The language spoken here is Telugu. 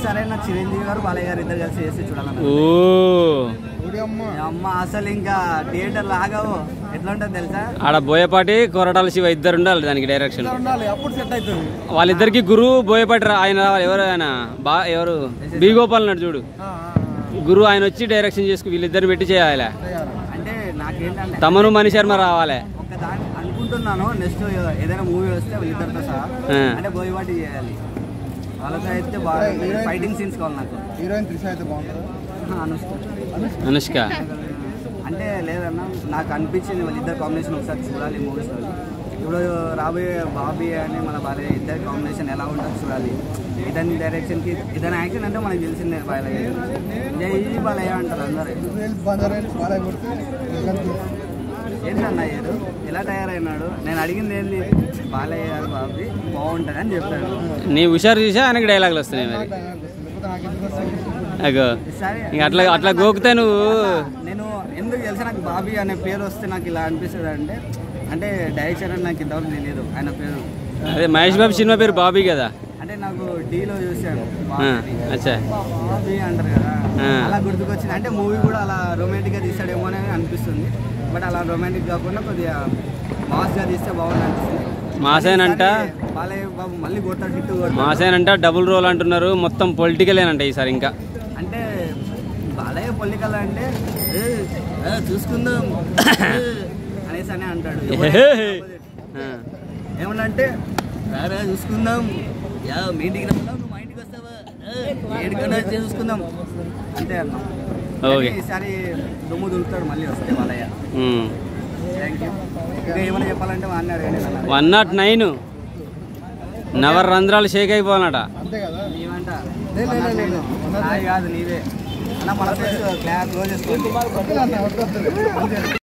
ఈసారి నాకు చిరంజీవి గారు బాలయ్య గారు ఇద్దరు కలిసి చేసి చూడాలన్న ఓ అమ్మ అసలు ఇంకా థియేటర్ లాగావు ఎట్లా ఉంటుంది తెలుసా ఆడ బోయపాటి కొరటాల శివ ఇద్దరు ఉండాలి దానికి డైరెక్షన్ ఉండాలి అప్పుడు సెట్ అవుతుంది వాళ్ళిద్దరికి గురువు బోయపాటి రా- ఆయన రావాలి ఎవరు ఆయన బా ఎవరు బి గోపాల్ నాడు చూడు గురువు ఆయన వచ్చి డైరెక్షన్ చేసుకు వీళ్ళిద్దరు పెట్టి చేయాలి అంటే నాకేంటంటే తమను మణి శర్మ రావాలి ఒక దాని అనుకుంటున్నాను నెక్స్ట్ ఏదైనా మూవీ వస్తే వీళ్ళిద్దరితో సహా ఆ. అంటే బోయపాటి చేయాలి వాళ్ళతో అయితే బాగా ఫైటింగ్ సీన్స్ కావాలి నాకు హీరోయిన్ త్రిష అయితే బాగుంటుంది ఆ, అనుష్క అనుష్క అంటే లేదన్న నాకు అనిపించింది వాళ్ళిద్దరు కాంబినేషన్ ఒకసారి చూడాలి మూవీస్ ఇప్పుడు రాబోయే బాబీ అని మన బాలయ్య ఇద్దరు కాంబినేషన్ ఎలా ఉంటుందో చూడాలి ఇతని డైరెక్షన్కి ఇతని యాక్షన్ అంటే మనకి తెలిసిందే బాలయ్య జై బాలయ్య అంటారు అందరు బందరైన బాగా కొడితే ఏంటన్నా ఏడు ఎలా తయారైనాడు నేను అడిగింది ఏంది బాలయ్య గారు బాబీ బాగుంటుంది అని చెప్పాడు నీ హుషారు చూసా ఆయనకి డైలాగులు వస్తున్నాయి మరి లేకపోతే నాకు ఎందుకు వస్తుంది అగో సరే ఇంక అట్లా అట్లా గోకుతే నువ్వు నేను ఎందుకు తెలుసా నాకు బాబీ అనే పేరు వస్తే నాకు ఇలా అనిపిస్తుంది అంటే అంటే డైరెక్షన్ అని నాకు ఇంతవరకు తెలియదు ఆయన పేరు అదే మహేష్ బాబు సినిమా పేరు బాబీ కదా అంటే నాకు డీలో చూశాను ఆ, బాబీ అచ్చా బాబీ అంటారు కదా ఆ. అలా గుర్తుకొచ్చింది అంటే మూవీ కూడా అలా రొమాంటిక్గా తీస్తాడేమో అని అనిపిస్తుంది బట్ అలా రొమాంటిక్ కాకుండా కొద్దిగా మాస్గా తీస్తే బాగుంది అనిపిస్తుంది మాసేనంట ఈసారి బాలయ్య బాబు మళ్ళీ కొట్టాడు హిట్ కొట్టాడు మాసేనంట డబుల్ రోల్ అంటున్నారు మొత్తం పొలిటికలేనంట ఈసారి ఇంకా అంటే బాలయ్య పొలికల్ అంటే "ఏ, ఏ, చూసుకుందాం ఏ" అనేసి అని అంటాడు ఆ, ఏమన్నంటే రారా చూసుకుందాం యా మీ ఇంటికి రమ్మన్నావు నువ్వు మా ఇంటికి వస్తావా ఏ, ఏడికన్నా వచ్చి చూసుకుందాం అంతే అన్న ఓకే. ఈసారి దుమ్ము దులుపుతాడు మళ్ళీ వస్తే బాలయ్య ఉమ్. థ్యాంక్ యూ ఇంకా ఏమైనా చెప్పాలంటే మా అన్న అడగండి నన్ను వన్ నాట్ నైన్ నవర్ రంధ్రాలు షేక్ అయిపోవాలట అంతే కదా ఏమంట నాది కాదు నీదే అన్న మన ఫేస్ క్లాస్ క్లోజ్ చేసుకోండి వద్దు అన్న వద్దు వద్దు